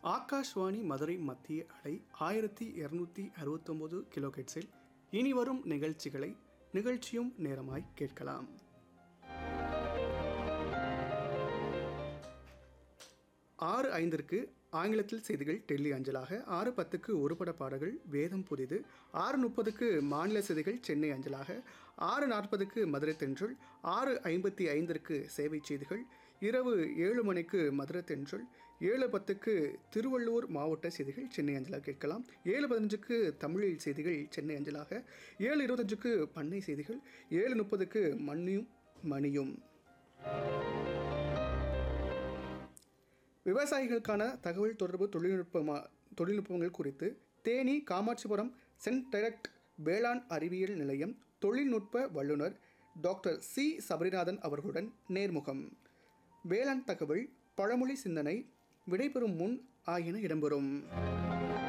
ஆகாஷ்வாணி மதுரை மத்திய அலை ஆயிரத்தி இரநூத்தி அறுபத்தொம்போது கிலோஹெட்ஸில் இனி வரும் நிகழ்ச்சிகளை நிகழ்ச்சியும் நேரமாய் கேட்கலாம் ஆறு ஐந்திற்கு ஆங்கிலத்தில் செய்திகள் டெல்லி அஞ்சலாக ஆறு பத்துக்கு ஒருபட பாடல்கள் வேதம் புதிது ஆறு முப்பதுக்கு மாநில செய்திகள் சென்னை அஞ்சலாக ஆறு நாற்பதுக்கு மதுரை தென்றல் ஆறு ஐம்பத்தி ஐந்திற்கு சேவை செய்திகள் இரவு ஏழு மணிக்கு மதுரை தென்றல் ஏழு பத்துக்கு திருவள்ளூர் மாவட்ட செய்திகள் சென்னை அஞ்சலாக கேட்கலாம் ஏழு பதினஞ்சுக்கு தமிழில் செய்திகள் சென்னை அஞ்சலாக ஏழு இருபத்தஞ்சுக்கு பண்ணை செய்திகள் ஏழு முப்பதுக்கு மண்ணியும் மணியும் விவசாயிகளுக்கான தகவல் தொடர்பு தொழில்நுட்பமா தொழில்நுட்பங்கள் குறித்து தேனி காமாட்சிபுரம் சென்ட் டைரக்ட் வேளாண் அறிவியல் நிலையம் தொழில்நுட்ப வல்லுநர் டாக்டர் சி சபரிநாதன் அவர்களுடன் நேர்முகம் வேளாண் தகவல் பழமொழி சிந்தனை விடைபெறும் முன் ஆகியன இடம்பெறும்